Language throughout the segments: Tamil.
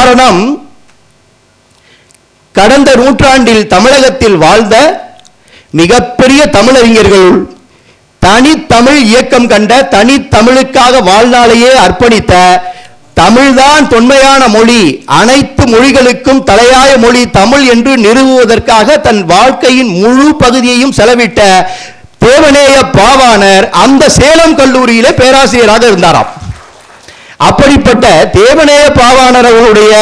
காரணம் கடந்த நூற்றாண்டில் தமிழகத்தில் வாழ்ந்த மிகப்பெரிய தமிழறிஞர்கள் தனித்தமிழ் இயக்கம் கண்ட தனித்தமிழுக்காக வாழ்நாளையே அர்ப்பணித்த தமிழ்தான் தொன்மையான மொழி அனைத்து மொழிகளுக்கும் தலையாய மொழி தமிழ் என்று நிறுவுவதற்காக தன் வாழ்க்கையின் முழு பகுதியையும் செலவிட்ட தேவநேய பாவாணர் அந்த சேலம் கல்லூரியிலே பேராசிரியராக இருந்தாராம் அப்படிப்பட்ட தேவநேய பாவாணர் அவருடைய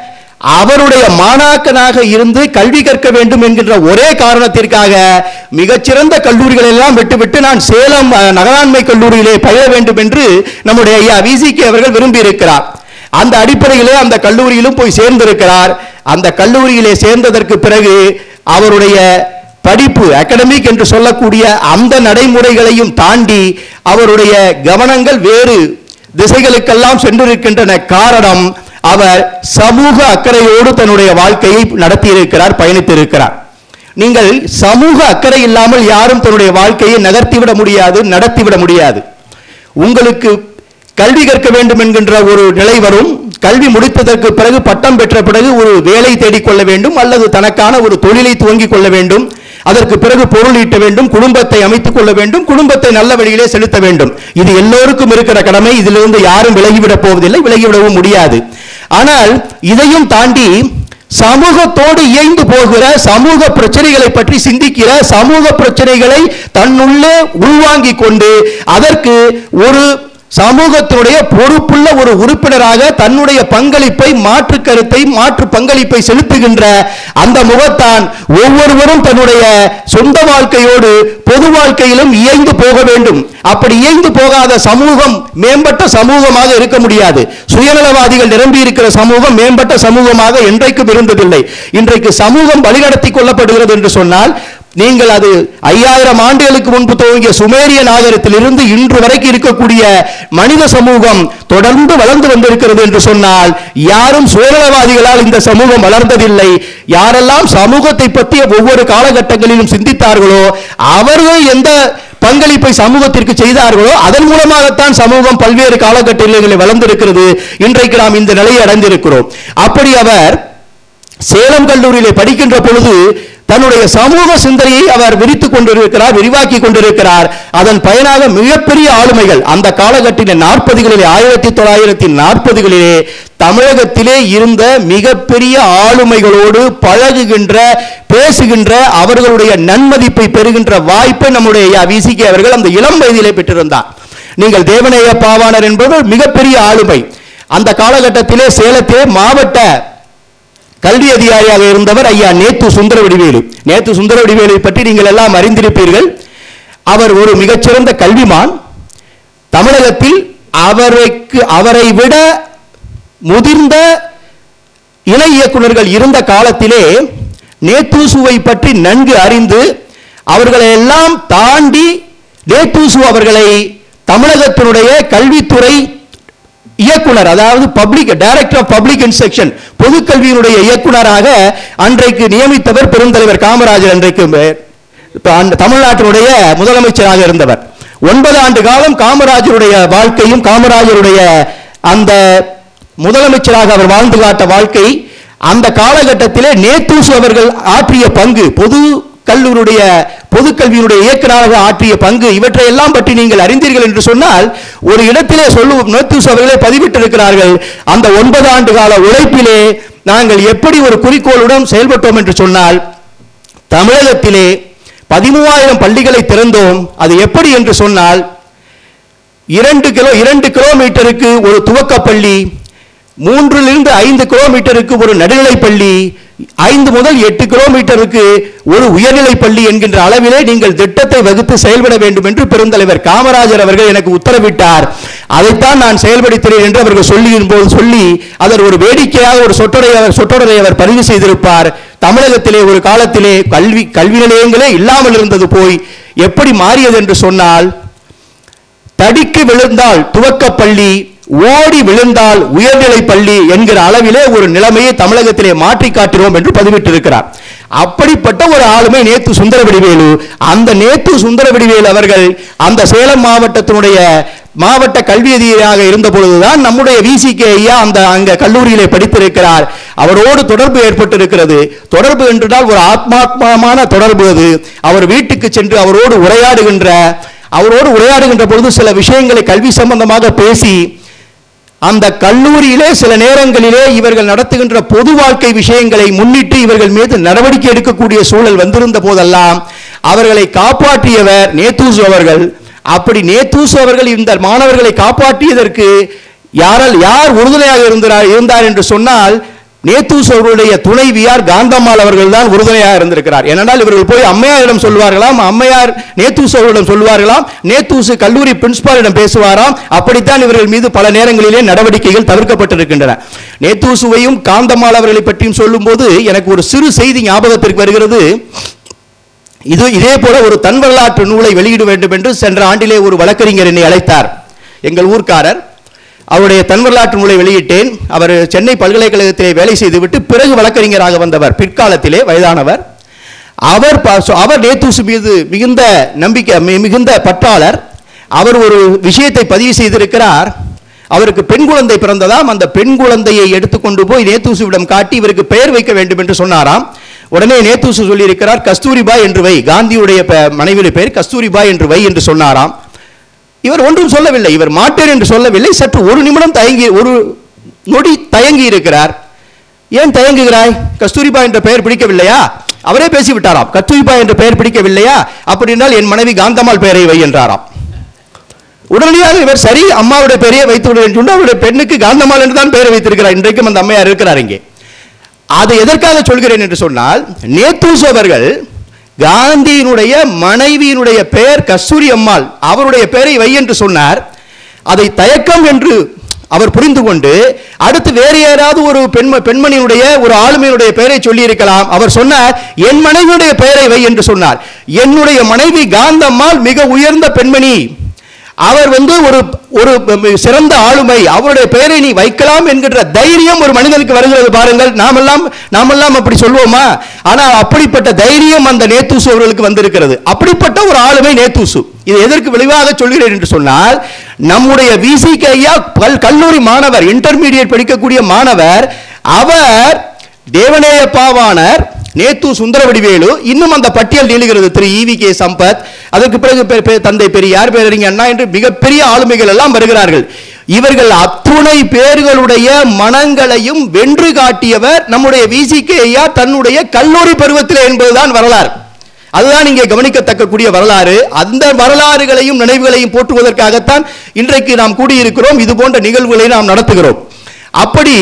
அவருடைய மாணாக்கனாக இருந்து கல்வி கற்க வேண்டும் என்கின்ற ஒரே காரணத்திற்காக மிகச்சிறந்த கல்லூரிகள் எல்லாம் விட்டுவிட்டு நான் சேலம் அஹ், நகராண்மை கல்லூரியிலே பயில வேண்டும் என்று நம்முடைய ஐயா விசிகே அவர்கள் விரும்பி இருக்கிறார் அந்த அடிப்படையிலே அந்த கல்லூரியிலும் போய் சேர்ந்திருக்கிறார் அந்த கல்லூரியிலே சேர்ந்ததற்கு பிறகு அவருடைய படிப்பு அகடமிக் என்று சொல்லக்கூடிய அந்த நடைமுறைகளையும் தாண்டி அவருடைய கவனங்கள் வேறு திசைகளுக்கெல்லாம் சென்றிருக்கின்றன காரணம் அவர் சமூக அக்கறையோடு தன்னுடைய வாழ்க்கையை நடத்தியிருக்கிறார் பயணித்திருக்கிறார் நீங்கள் சமூக அக்கறை இல்லாமல் யாரும் தன்னுடைய வாழ்க்கையை நகர்த்திவிட முடியாது நடத்திவிட முடியாது உங்களுக்கு கல்வி கற்க வேண்டும் என்கின்ற ஒரு நிலை வரும் கல்வி முடித்ததற்கு பிறகு பட்டம் பெற்ற பிறகு ஒரு வேலை தேடிக்கொள்ள வேண்டும் அல்லது தனக்கான ஒரு தொழிலை துவங்கிக் கொள்ள வேண்டும் அதற்கு பிறகு பொருள் ஈட்ட வேண்டும் குடும்பத்தை அமைத்துக் கொள்ள வேண்டும் குடும்பத்தை நல்ல வழியிலே செலுத்த வேண்டும் இது எல்லோருக்கும் இருக்கிற கடமை இதிலிருந்து யாரும் விலகிவிடப் போவதில்லை விலகிவிடவும் முடியாது ஆனால் இதையும் தாண்டி சமூகத்தோடு இயைந்து போகிற சமூக பிரச்சனைகளை பற்றி சிந்திக்கிற சமூக பிரச்சனைகளை தன்னுள்ளே உள்வாங்கிக் கொண்டு அதற்கு ஒரு சமூகத்தினுடைய பொறுப்புள்ள ஒரு உறுப்பினராக தன்னுடைய பங்களிப்பை மாற்று கருத்தை மாற்று பங்களிப்பை செலுத்துகின்ற அந்த முகத்தான் ஒவ்வொருவரும் தன்னுடைய சொந்த வாழ்க்கையோடு பொது வாழ்க்கையிலும் இயைந்து போக வேண்டும் அப்படி இயைந்து போகாத சமூகம் மேம்பட்ட சமூகமாக இருக்க முடியாது சுயநலவாதிகள் நிரம்பி இருக்கிற சமூகம் மேம்பட்ட சமூகமாக என்றைக்கும் இருந்ததில்லை இன்றைக்கு சமூகம் வழிநடத்தி கொள்ளப்படுகிறது என்று சொன்னால் நீங்கள் அது ஐயாயிரம் ஆண்டுகளுக்கு முன்பு துவங்கிய சுமேரிய நாகரத்திலிருந்து இன்று வரைக்கும் இருக்கக்கூடிய மனித சமூகம் தொடர்ந்து வளர்ந்து வந்திருக்கிறது என்று சொன்னால் யாரும் சுயநலவாதிகளால் இந்த சமூகம் வளர்ந்ததில்லை யாரெல்லாம் சமூகத்தை பற்றிய ஒவ்வொரு காலகட்டங்களிலும் சிந்தித்தார்களோ அவர்கள் எந்த பங்களிப்பை சமூகத்திற்கு செய்தார்களோ அதன் மூலமாகத்தான் சமூகம் பல்வேறு காலகட்டங்களில் வளர்ந்திருக்கிறது இன்றைக்கு நாம் இந்த நிலையை அடைந்திருக்கிறோம் அப்படி அவர் சேலம் கல்லூரியிலே படிக்கின்ற பொழுது தன்னுடைய சமூக சிந்தனையை அவர் விரித்துக் கொண்டிருக்கிறார் விரிவாக்கி கொண்டிருக்கிறார் அதன் பயனாக மிகப்பெரிய ஆளுமைகள் அந்த காலகட்டத்தில் நாற்பதுகளிலே ஆயிரத்தி தொள்ளாயிரத்தி நாற்பதுகளிலே தமிழகத்திலே இருந்த மிகப்பெரிய ஆளுமைகளோடு பழகுகின்ற பேசுகின்ற அவர்களுடைய நன்மதிப்பை பெறுகின்ற வாய்ப்பை நம்முடைய விசிகே அவர்கள் அந்த இளம் வயதிலே பெற்றிருந்தார் நீங்கள் தேவநேய பாவாணர் என்பவர் மிகப்பெரிய ஆளுமை அந்த காலகட்டத்திலே சேலத்திலே மாவட்ட கல்வி அதிகாரியாக இருந்தவர் ஐயா நேத்து சுந்தர வடிவேலு நேத்து சுந்தர வடிவேலை பற்றி நீங்கள் எல்லாம் அறிந்திருப்பீர்கள் அவர் ஒரு மிகச்சிறந்த கல்விமான் தமிழகத்தில் அவருக்கு அவரை விட முதிர்ந்த இணை இயக்குனர்கள் இருந்த காலத்திலே நேத்தூசுவை பற்றி நன்கு அறிந்து அவர்களை எல்லாம் தாண்டி நேத்தூசு அவர்களை தமிழகத்தினுடைய கல்வித்துறை இயக்குனர் அதாவது public director of public instruction பொதுக்கல்வியினுடைய இயக்குனராக அன்றைக்கு நியமித்தவர் பெருந்தலைவர் காமராஜர் அன்றைக்கு அஹ், இப்ப அந்த தமிழ்நாட்டினுடைய முதலமைச்சராக இருந்தவர் ஒன்பது ஆண்டு காலம் காமராஜருடைய வாழ்க்கையும் காமராஜருடைய அந்த முதலமைச்சராக அவர் வாழ்ந்து காட்ட வாழ்க்கை அந்த காலகட்டத்திலே நேத்தூசு அவர்கள் ஆற்றிய பங்கு பொது கல்லூருடைய பொதுக்கல்வியினுடைய இயக்குநராக ஆற்றிய பங்கு இவற்றை எல்லாம் பற்றி நீங்கள் அறிந்தீர்கள் என்று சொன்னால் ஒரு இடத்திலே சொல்லு நேத்தூசு அவர்களே பதிவிட்டிருக்கிறார்கள் அந்த ஒன்பது ஆண்டு கால உழைப்பிலே நாங்கள் எப்படி ஒரு குறிக்கோளுடன் செயல்பட்டோம் என்று சொன்னால் தமிழகத்திலே பதிமூவாயிரம் பள்ளிகளை திறந்தோம் அது எப்படி என்று சொன்னால் இரண்டு கிலோ இரண்டு கிலோமீட்டருக்கு ஒரு துவக்கப்பள்ளி மூன்றிலிருந்து ஐந்து கிலோமீட்டருக்கு ஒரு நடுநிலைப் பள்ளி ஐந்து முதல் எட்டு கிலோமீட்டருக்கு ஒரு உயர்நிலைப் பள்ளி என்கின்ற அளவிலே நீங்கள் திட்டத்தை வகுத்து செயல்பட வேண்டும் என்று பெருந்தலைவர் காமராஜர் அவர்கள் எனக்கு உத்தரவிட்டார் அதைத்தான் நான் செயல்படுத்தினேன் என்று அவர்கள் சொல்லியின் போது சொல்லி அதர் ஒரு வேடிக்கையாக ஒரு சொற்றொடை அவர் சொற்றொடரை அவர் பதிவு செய்திருப்பார் தமிழகத்திலே ஒரு காலத்திலே கல்வி கல்வி நிலையங்களே இல்லாமல் இருந்தது போய் எப்படி மாறியது என்று சொன்னால் தடிக்கு விழுந்தால் துவக்கப்பள்ளி ஓடி விழுந்தால் உயர்நிலை பள்ளி என்கிற அளவிலே ஒரு நிலைமையை தமிழகத்திலே மாற்றி காட்டினோம் என்று பதிவிட்டிருக்கிறார் அப்படிப்பட்ட ஒரு ஆளுமை நேத்து சுந்தர வடிவேலு அந்த நேத்து சுந்தர வடிவேலு அவர்கள் அந்த சேலம் மாவட்டத்தினுடைய மாவட்ட கல்வி அதிகாரியாக இருந்த பொழுதுதான் நம்முடைய விசிகே ஐயா அந்த அங்க கல்லூரியிலே படித்திருக்கிறார் அவரோடு தொடர்பு ஏற்பட்டிருக்கிறது தொடர்பு என்றால் ஒரு ஆத்மாத்மமான தொடர்பு அது அவர் வீட்டுக்கு சென்று அவரோடு உரையாடுகின்ற அவரோடு உரையாடுகின்ற பொழுது சில விஷயங்களை கல்வி சம்பந்தமாக பேசி அந்த கல்லூரியிலே சில நேரங்களிலே இவர்கள் நடத்துகின்ற பொது வாழ்க்கை விஷயங்களை முன்னிட்டு இவர்கள் மீது நடவடிக்கை எடுக்கக்கூடிய சூழல் வந்திருந்த போதெல்லாம் அவர்களை காப்பாற்றியவர் நேத்தூசு அவர்கள் அப்படி நேத்தூசு அவர்கள் இந்த மாணவர்களை காப்பாற்றியதற்கு யாரால் யார் உறுதுணையாக இருந்தார் இருந்தார் என்று சொன்னால் நேத்தூஸ் அவர்களுடைய துணைவியார் காந்தம்மாள் அவர்கள் தான் உறுதுணையாக இருந்திருக்கிறார் ஏனென்றால் இவர்கள் போய் அம்மையாரிடம் சொல்வார்களாம் அம்மையார் நேத்தூஸ் அவர்களிடம் சொல்வார்களாம் நேத்தூசு கல்லூரி பிரின்சிபாலிடம் பேசுவாராம் அப்படித்தான் இவர்கள் மீது பல நேரங்களிலே நடவடிக்கைகள் தவிர்க்கப்பட்டிருக்கின்றன நேத்தூசுவையும் காந்தம்மாள் அவர்களை பற்றியும் சொல்லும்போது எனக்கு ஒரு சிறு செய்தி ஞாபகத்திற்கு வருகிறது இது இதே போல ஒரு தன் வரலாற்று நூலை வெளியிட வேண்டும் என்று சென்ற ஆண்டிலே ஒரு வழக்கறிஞர் என்னை அழைத்தார் எங்கள் ஊர்க்காரர் அவருடைய தன் வரலாற்று நூலை வெளியிட்டேன் அவர் சென்னை பல்கலைக்கழகத்திலே வேலை செய்துவிட்டு பிறகு வழக்கறிஞராக வந்தவர் பிற்காலத்திலே வயதானவர் அவர் ப- அவர் நேத்தூசு மீது மிகுந்த நம்பிக்கை மி- மிகுந்த பற்றாளர் அவர் ஒரு விஷயத்தை பதிவு செய்திருக்கிறார் அவருக்கு பெண் குழந்தை பிறந்ததாம் அந்த பெண் குழந்தையை எடுத்துக்கொண்டு போய் நேத்தூசுவிடம் காட்டி இவருக்கு பெயர் வைக்க வேண்டும் என்று சொன்னாராம் உடனே நேத்தூசு சொல்லியிருக்கிறார் கஸ்தூரிபாய் என்று வை காந்தியுடைய ப- மனைவியுடைய பெயர் கஸ்தூரிபாய் என்று வை என்று சொன்னாராம் இவர் ஒன்றும் சொல்லவில்லை இவர் மாட்டேன் என்று சொல்லவில்லை சற்று ஒரு நிமிடம் தயங்கி ஒரு நொடி தயங்கி இருக்கிறார் ஏன் தயங்குகிறாய் கஸ்தூரிபா என்ற பெயர் பிடிக்கவில்லையா அவரே பேசிவிட்டாராம் கஸ்தூரிபா என்ற பெயர் பிடிக்கவில்லையா அப்படி என்றால் என் மனைவி காந்தம்மாள் பெயரை வை என்றாராம் உடனடியாக இவர் சரி அம்மாவுடைய பெயரை வைத்து விடு என்று சொன்னால் அவருடைய பெண்ணுக்கு காந்தம்மாள் என்று தான் பெயரை வைத்திருக்கிறார் இன்றைக்கும் அந்த அம்மையார் இருக்கிறார் இங்கே அதை எதற்காக சொல்கிறேன் என்று சொன்னால் நேத்தூஸ் அவர்கள் காந்தியினுடைய மனைவியினுடைய பெயர் கஸ்தூரி அம்மாள் அவருடைய பெயரை வை என்று சொன்னார் அதை தயக்கம் என்று அவர் புரிந்து கொண்டு அடுத்து வேறு யாராவது ஒரு பெண்ம பெண்மணியினுடைய ஒரு ஆளுமையினுடைய பெயரை சொல்லி இருக்கலாம் அவர் சொன்னார் என் மனைவியுடைய பெயரை வை என்று சொன்னார் என்னுடைய மனைவி காந்தம்மாள் மிக உயர்ந்த பெண்மணி அவர் வந்து ஒரு ஒரு சிறந்த ஆளுமை அவருடைய பெயரை நீ வைக்கலாம் என்கின்ற தைரியம் ஒரு மனிதனுக்கு வருகிறது பாருங்கள் நாமெல்லாம் நாமெல்லாம் அப்படி சொல்வோமா ஆனால் அப்படிப்பட்ட தைரியம் அந்த நேத்தூசு அவர்களுக்கு வந்திருக்கிறது அப்படிப்பட்ட ஒரு ஆளுமை நேத்தூசு இது எதற்கு விளைவாக சொல்கிறேன் என்று சொன்னால் நம்முடைய விசிகே ஐயா பல் கல்லூரி மாணவர் இன்டர்மீடியட் படிக்கக்கூடிய மாணவர் அவர் தேவநேய பாவாணர் நேத்து சுந்தரவடிவேலு இன்னும் அந்த பட்டியல் நீளுகிறது திரு ஈவி கே சம்பத் அதற்கு பிறகு பெ- பெ- தந்தை பெரியார் பேரறிஞர் அண்ணா என்று மிகப்பெரிய ஆளுமைகள் எல்லாம் வருகிறார்கள் இவர்கள் அத்துணை பேர்களுடைய மனங்களையும் வென்று காட்டியவர் நம்முடைய விசிகே ஐயா தன்னுடைய கல்லூரி பருவத்தில் என்பதுதான் வரலாறு அதுதான் இங்கே கவனிக்கத்தக்கக்கூடிய வரலாறு அந்த வரலாறுகளையும் நினைவுகளையும் போற்றுவதற்காகத்தான் இன்றைக்கு நாம் கூடியிருக்கிறோம் இது போன்ற நிகழ்வுகளை நாம் நடத்துகிறோம் அப்படி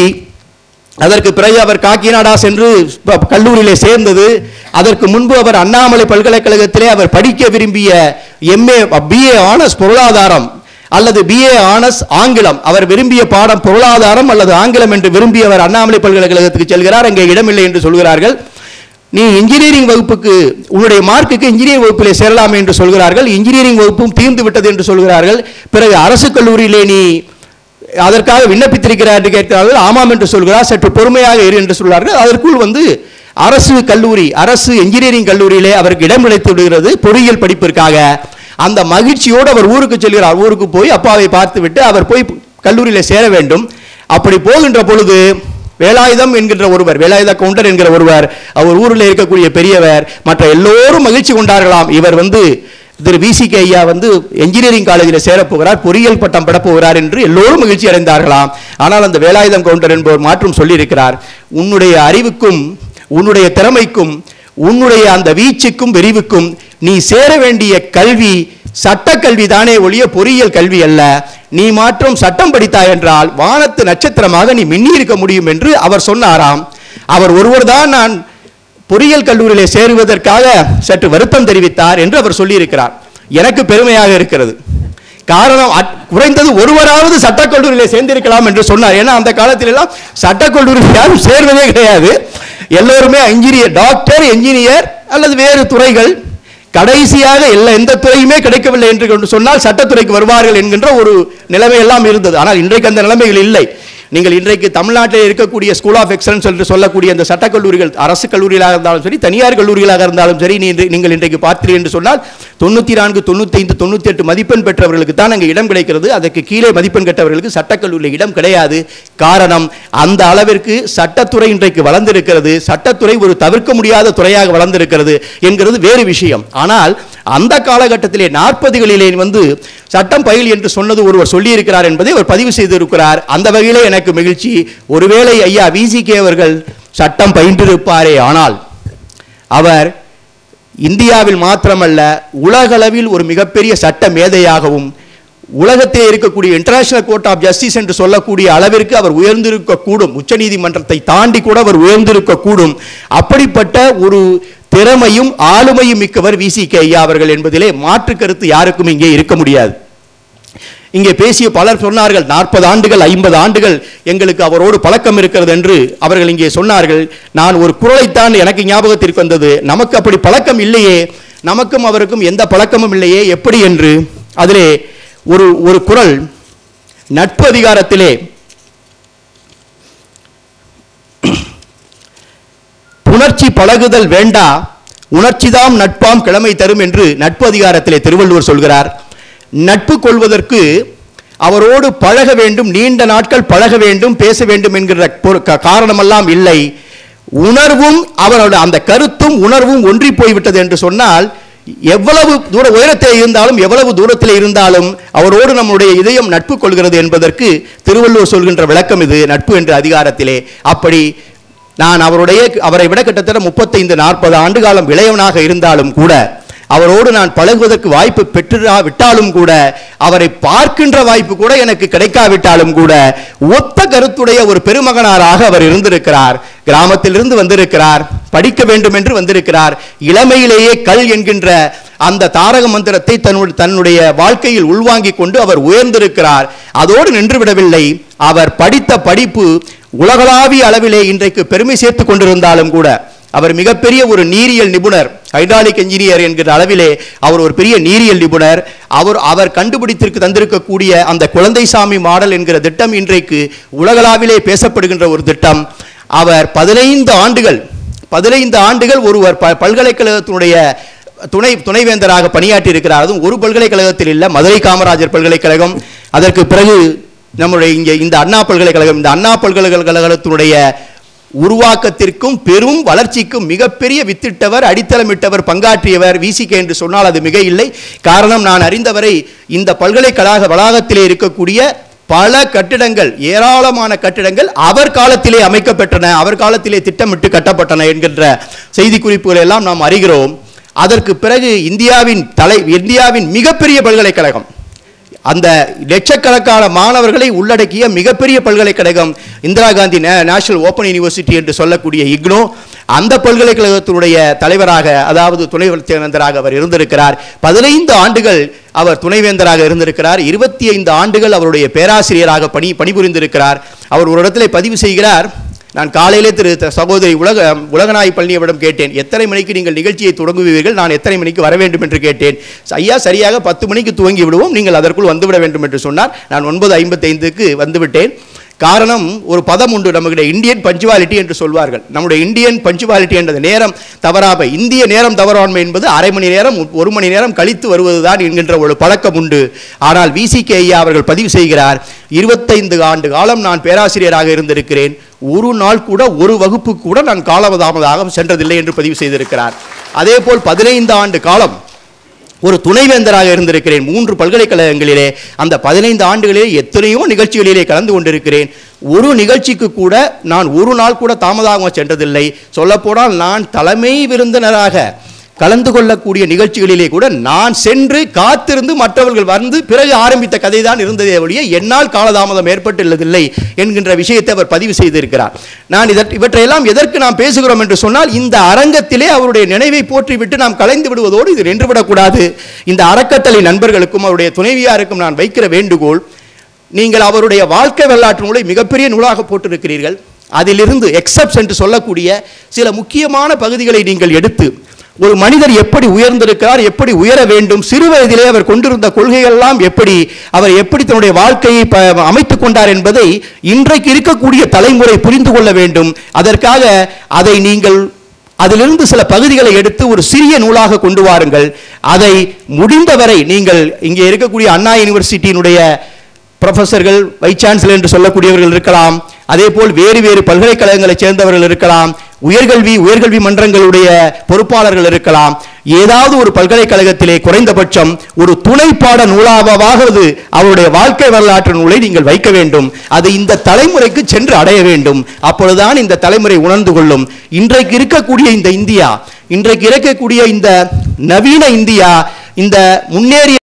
அதற்கு பிறகு அவர் காக்கிநாடா சென்று ப- கல்லூரியிலே சேர்ந்தது அதற்கு முன்பு அவர் அண்ணாமலை பல்கலைக்கழகத்திலே அவர் படிக்க விரும்பிய எம்ஏ பிஏ ஆனர்ஸ் பொருளாதாரம் அல்லது பிஏ ஆனர்ஸ் ஆங்கிலம் அவர் விரும்பிய பாடம் பொருளாதாரம் அல்லது ஆங்கிலம் என்று விரும்பியவர் அண்ணாமலை பல்கலைக்கழகத்துக்கு செல்கிறார் அங்கே இடமில்லை என்று சொல்கிறார்கள் நீ இன்ஜினியரிங் வகுப்புக்கு உன்னுடைய மார்க்குக்கு இன்ஜினியரிங் வகுப்பிலே சேரலாம் என்று சொல்கிறார்கள் இன்ஜினியரிங் வகுப்பும் தீர்ந்து விட்டது என்று சொல்கிறார்கள் பிறகு அரசு கல்லூரியிலே நீ அதற்காக விண்ணப்பித்திருக்கிறார் என்று கேட்கிறார்கள் ஆமாம் என்று சொல்கிறார் சற்று பொறுமையாக இரு என்று சொல்கிறார்கள் அதற்குள் வந்து அரசு கல்லூரி அரசு இன்ஜினியரிங் கல்லூரியிலே அவருக்கு இடம் கிடைத்து விடுகிறது பொறியியல் படிப்பிற்காக அந்த மகிழ்ச்சியோடு அவர் ஊருக்கு செல்கிறார் ஊருக்கு போய் அப்பாவை பார்த்துவிட்டு அவர் போய் கல்லூரியிலே சேர வேண்டும் அப்படி போகின்ற பொழுது வேலாயுதம் என்கின்ற ஒருவர் வேலாயுத கவுண்டர் என்கிற ஒருவர் அவர் ஊரில் இருக்கக்கூடிய பெரியவர் மற்ற எல்லோரும் மகிழ்ச்சி கொண்டார்களாம் இவர் வந்து திரு விசிகே ஐயா வந்து என்ஜினியரிங் காலேஜில் சேரப்போகிறார் பொறியியல் பட்டம் பெறப் போகிறார் என்று எல்லோரும் மகிழ்ச்சி அடைந்தார்களாம் ஆனால் அந்த வேலாயுதம் கவுண்டர் என்பவர் மாற்றும் சொல்லியிருக்கிறார் உன்னுடைய அறிவுக்கும் உன்னுடைய திறமைக்கும் உன்னுடைய அந்த வீச்சுக்கும் விரிவுக்கும் நீ சேர வேண்டிய கல்வி சட்டக்கல்வி தானே ஒழிய பொறியியல் கல்வி அல்ல நீ மாற்றும் சட்டம் படித்தாய் என்றால் வானத்து நட்சத்திரமாக நீ மின்னி இருக்க முடியும் என்று அவர் சொன்னாராம் அவர் ஒருவர் தான் நான் பொறியியல் கல்லூரியிலே சேருவதற்காக சற்று வருத்தம் தெரிவித்தார் என்று அவர் சொல்லியிருக்கிறார் எனக்கு பெருமையாக இருக்கிறது காரணம் அட்- குறைந்தது ஒருவராவது சட்டக்கல்லூரியிலே சேர்ந்திருக்கலாம் என்று சொன்னார் ஏன்னா அந்த காலத்தில் எல்லாம் சட்டக்கல்லூரியில் யாரும் சேர்வதே கிடையாது எல்லோருமே இன்ஜினியர் டாக்டர் என்ஜினியர் அல்லது வேறு துறைகள் கடைசியாக எல்லா எந்த துறையுமே கிடைக்கவில்லை என்று கொண்டு சொன்னால் சட்டத்துறைக்கு வருவார்கள் என்கின்ற ஒரு நிலைமை எல்லாம் இருந்தது ஆனால் இன்றைக்கு அந்த நிலைமைகள் இல்லை நீங்கள் இன்றைக்கு தமிழ்நாட்டில் இருக்கக்கூடிய ஸ்கூல் ஆஃப் எக்ஸலன்ஸ் என்று சொல்லக்கூடிய அந்த சட்டக் கல்லூரிகள் அரசு கல்லூரிகளாக இருந்தாலும் சரி தனியார் கல்லூரிகளாக இருந்தாலும் சரி நீ இன்று- நீங்கள் இன்றைக்கு பார்த்தீர்கள் என்று சொன்னால் தொண்ணூற்றி நான்கு தொண்ணூத்தைந்து தொண்ணூற்றி எட்டு மதிப்பெண் பெற்றவர்களுக்கு தான் அங்கே இடம் கிடைக்கிறது அதற்கு கீழே மதிப்பெண் பெற்றவர்களுக்கு சட்டக்கல்லூரியில் இடம் கிடையாது காரணம் அந்த அளவிற்கு சட்டத்துறை இன்றைக்கு வளர்ந்திருக்கிறது சட்டத்துறை ஒரு தவிர்க்க முடியாத துறையாக வளர்ந்திருக்கிறது என்கிறது வேறு விஷயம் ஆனால் அந்த காலகட்டத்திலே நாற்பதுகளிலே வந்து சட்டம் பயில் என்று சொன்னது ஒருவர் சொல்லியிருக்கிறார் என்பதை அவர் பதிவு செய்திருக்கிறார் அந்த வகையிலே எனக்கு மகிழ்ச்சி ஒருவேளை ஐயா விசிகே அவர்கள் சட்டம் பயின்றிருப்பாரே ஆனால் அவர் இந்தியாவில் மாத்திரமல்ல உலகளவில் ஒரு மிகப்பெரிய சட்ட மேதையாகவும் உலகத்திலே இருக்கக்கூடிய இன்டர்நேஷனல் கோர்ட் ஆஃப் ஜஸ்டிஸ் என்று சொல்லக்கூடிய அளவிற்கு அவர் உயர்ந்திருக்கக்கூடும் உச்சநீதிமன்றத்தை தாண்டி கூட அவர் உயர்ந்திருக்கக்கூடும் அப்படிப்பட்ட ஒரு திறமையும் ஆளுமையும் மிக்கவர் விசிகே ஐயா அவர்கள் என்பதிலே மாற்று கருத்து யாருக்கும் இங்கே இருக்க முடியாது இங்கே பேசிய பலர் சொன்னார்கள் நாற்பது ஆண்டுகள் ஐம்பது ஆண்டுகள் எங்களுக்கு அவரோடு பழக்கம் இருக்கிறது என்று அவர்கள் இங்கே சொன்னார்கள் நான் ஒரு குரலைத்தான் எனக்கு ஞாபகத்திற்கு வந்தது நமக்கு அப்படி பழக்கம் இல்லையே நமக்கும் அவருக்கும் எந்த பழக்கமும் இல்லையே எப்படி என்று அதிலே ஒரு ஒரு குரல் நட்பு அதிகாரத்திலே புணர்ச்சி பழகுதல் வேண்டா உணர்ச்சிதாம் நட்பாம் கிழமை தரும் என்று நட்பு அதிகாரத்திலே திருவள்ளுவர் சொல்கிறார் நட்பு கொள்வதற்கு அவரோடு பழக வேண்டும் நீண்ட நாட்கள் பழக வேண்டும் பேச வேண்டும் என்கிற பொரு- க- காரணமெல்லாம் இல்லை உணர்வும் அவரோட அந்த கருத்தும் உணர்வும் ஒன்றி போய்விட்டது என்று சொன்னால் எவ்வளவு தூர உயரத்தில் இருந்தாலும் எவ்வளவு தூரத்தில் இருந்தாலும் அவரோடு நம்முடைய இதயம் நட்பு கொள்கிறது என்பதற்கு திருவள்ளுவர் சொல்கின்ற விளக்கம் இது நட்பு என்ற அதிகாரத்திலே அப்படி நான் அவருடைய அவரை விட கிட்டத்தட்ட முப்பத்தைந்து நாற்பது ஆண்டு காலம் இளையவனாக இருந்தாலும் கூட அவரோடு நான் பழகுவதற்கு வாய்ப்பு பெற்றா விட்டாலும் கூட அவரை பார்க்கின்ற வாய்ப்பு கூட எனக்கு கிடைக்காவிட்டாலும் கூட ஒத்த கருத்துடைய ஒரு பெருமகனாராக அவர் இருந்திருக்கிறார் கிராமத்திலிருந்து வந்திருக்கிறார் படிக்க வேண்டும் என்று வந்திருக்கிறார் இளமையிலேயே கல் என்கின்ற அந்த தாரக மந்திரத்தை தன்னுடைய தன்னுடைய வாழ்க்கையில் உள்வாங்கிக் கொண்டு அவர் உயர்ந்திருக்கிறார் அதோடு நின்று விடவில்லை அவர் படித்த படிப்பு உலகளாவிய அளவிலே இன்றைக்கு பெருமை சேர்த்துக் கொண்டிருந்தாலும் கூட அவர் மிகப்பெரிய ஒரு நீரியல் நிபுணர் ஹைட்ராலிக் என்ஜினியர் என்கிற அளவிலே அவர் ஒரு பெரிய நீரியல் நிபுணர் அவர் அவர் கண்டுபிடித்திருக்கு தந்திருக்கக்கூடிய அந்த குழந்தைசாமி மாடல் என்கிற திட்டம் இன்றைக்கு உலகளாவிலே பேசப்படுகின்ற ஒரு திட்டம் அவர் பதினைந்து ஆண்டுகள் பதினைந்து ஆண்டுகள் ஒருவர் ப- பல்கலைக்கழகத்தினுடைய துணை துணைவேந்தராக பணியாற்றி இருக்கிறார் அதுவும் ஒரு பல்கலைக்கழகத்தில் இல்ல மதுரை காமராஜர் பல்கலைக்கழகம் அதற்கு பிறகு நம்முடைய இங்கே இந்த அண்ணா பல்கலைக்கழகம் இந்த அண்ணா பல்கலைக்கழகத்தினுடைய உருவாக்கத்திற்கும் பெரும் வளர்ச்சிக்கும் மிகப்பெரிய வித்திட்டவர் அடித்தளமிட்டவர் பங்காற்றியவர் விசிகே என்று சொன்னால் அது மிக இல்லை காரணம் நான் அறிந்தவரை இந்த பல்கலைக்கழக வளாகத்திலே இருக்கக்கூடிய பல கட்டிடங்கள் ஏராளமான கட்டிடங்கள் அவர் காலத்திலே அமைக்கப்பட்டன அவர் காலத்திலே திட்டமிட்டு கட்டப்பட்டன என்கின்ற செய்தி குறிப்புகள் எல்லாம் நாம் அறிகிறோம் அதற்கு பிறகு இந்தியாவின் தலை இந்தியாவின் மிகப்பெரிய பல்கலைக்கழகம் அந்த லட்சக்கணக்கான மாணவர்களை உள்ளடக்கிய மிகப்பெரிய பல்கலைக்கழகம் இந்திரா காந்தி நே- நேஷனல் ஓப்பன் யூனிவர்சிட்டி என்று சொல்லக்கூடிய இக்னோ அந்த பல்கலைக்கழகத்தினுடைய தலைவராக அதாவது துணைவேந்தராக அவர் இருந்திருக்கிறார் பதினைந்து ஆண்டுகள் அவர் துணைவேந்தராக இருந்திருக்கிறார் இருபத்தி ஐந்து ஆண்டுகள் அவருடைய பேராசிரியராக பணி பணிபுரிந்திருக்கிறார் அவர் ஒரு இடத்திலே பதிவு செய்கிறார் நான் காலையிலே திரு த- சகோதரி உலக உலகநாய் பழனியவிடம் கேட்டேன் எத்தனை மணிக்கு நீங்கள் நிகழ்ச்சியை தொடங்குவீர்கள் நான் எத்தனை மணிக்கு வர வேண்டும் என்று கேட்டேன் ஐயா சரியாக பத்து மணிக்கு துவங்கி விடுவோம் நீங்கள் அதற்குள் வந்துவிட வேண்டும் என்று சொன்னார் நான் ஒன்பது ஐம்பத்தைந்துக்கு வந்துவிட்டேன் காரணம் ஒரு பதம் உண்டு நம்மகிட்ட இந்தியன் பஞ்சுவாலிட்டி என்று சொல்வார்கள் நம்முடைய இந்தியன் பஞ்சுவாலிட்டி என்ற நேரம் தவறாமை இந்திய நேரம் தவறாண்மை என்பது அரை மணி நேரம் ஒரு மணி நேரம் கழித்து வருவதுதான் என்கின்ற ஒரு பழக்கம் உண்டு ஆனால் விசிகே ஐயா அவர்கள் பதிவு செய்கிறார் இருபத்தைந்து ஆண்டு காலம் நான் பேராசிரியராக இருந்திருக்கிறேன் ஒரு நாள் கூட ஒரு வகுப்பு கூட நான் காலதாமதாக சென்றதில்லை என்று பதிவு செய்திருக்கிறார் அதேபோல் பதினைந்து ஆண்டு காலம் ஒரு துணைவேந்தராக இருந்திருக்கிறேன் மூன்று பல்கலைக்கழகங்களிலே அந்த பதினைந்து ஆண்டுகளிலே எத்தனையோ நிகழ்ச்சிகளிலே கலந்து கொண்டிருக்கிறேன் ஒரு நிகழ்ச்சிக்கு கூட நான் ஒரு நாள் கூட தாமதமாக சென்றதில்லை சொல்லப்போனால் நான் தலைமை விருந்தினராக கலந்து கொள்ளக்கூடிய நிகழ்ச்சிகளிலே கூட நான் சென்று காத்திருந்து மற்றவர்கள் வந்து பிறகு ஆரம்பித்த கதை தான் இருந்ததே ஒழிய என்னால் காலதாமதம் ஏற்பட்டுள்ளதில்லை என்கின்ற விஷயத்தை அவர் பதிவு செய்திருக்கிறார் நான் இதற் இவற்றையெல்லாம் எதற்கு நாம் பேசுகிறோம் என்று சொன்னால் இந்த அரங்கத்திலே அவருடைய நினைவை போற்றிவிட்டு நாம் கலைந்து விடுவதோடு இது நின்றுவிடக்கூடாது இந்த அறக்கட்டளை நண்பர்களுக்கும் அவருடைய துணைவியாருக்கும் நான் வைக்கிற வேண்டுகோள் நீங்கள் அவருடைய வாழ்க்கை வரலாற்று நூலை மிகப்பெரிய நூலாக போட்டிருக்கிறீர்கள் அதிலிருந்து எக்ஸப்ஸ் என்று சொல்லக்கூடிய சில முக்கியமான பகுதிகளை நீங்கள் எடுத்து ஒரு மனிதர் எப்படி உயர்ந்திருக்கிறார் எப்படி உயர வேண்டும் சிறு வயதிலே அவர் கொண்டிருந்த கொள்கைகள் எல்லாம் எப்படி அவர் எப்படி தன்னுடைய வாழ்க்கையை ப- அமைத்துக் கொண்டார் என்பதை இன்றைக்கு இருக்கக்கூடிய தலைமுறை புரிந்து கொள்ள வேண்டும் அதற்காக அதை நீங்கள் அதிலிருந்து சில பகுதிகளை எடுத்து ஒரு சிறிய நூலாக கொண்டு வாருங்கள் அதை முடிந்தவரை நீங்கள் இங்கே இருக்கக்கூடிய அண்ணா யூனிவர்சிட்டியினுடைய ப்ரொஃபஸர்கள் வைஸ் சான்சலர் என்று சொல்லக்கூடியவர்கள் இருக்கலாம் அதே போல் வேறு வேறு பல்கலைக்கழகங்களைச் சேர்ந்தவர்கள் இருக்கலாம் உயர்கல்வி உயர்கல்வி மன்றங்களுடைய பொறுப்பாளர்கள் இருக்கலாம் ஏதாவது ஒரு பல்கலைக்கழகத்திலே குறைந்தபட்சம் ஒரு துணைப்பாட நூலாவது அவருடைய வாழ்க்கை வரலாற்று நூலை நீங்கள் வைக்க வேண்டும் அது இந்த தலைமுறைக்கு சென்று அடைய வேண்டும் அப்பொழுதுதான் இந்த தலைமுறை உணர்ந்து கொள்ளும் இன்றைக்கு இருக்கக்கூடிய இந்த இந்தியா இன்றைக்கு இருக்கக்கூடிய இந்த நவீன இந்தியா இந்த முன்னேறிய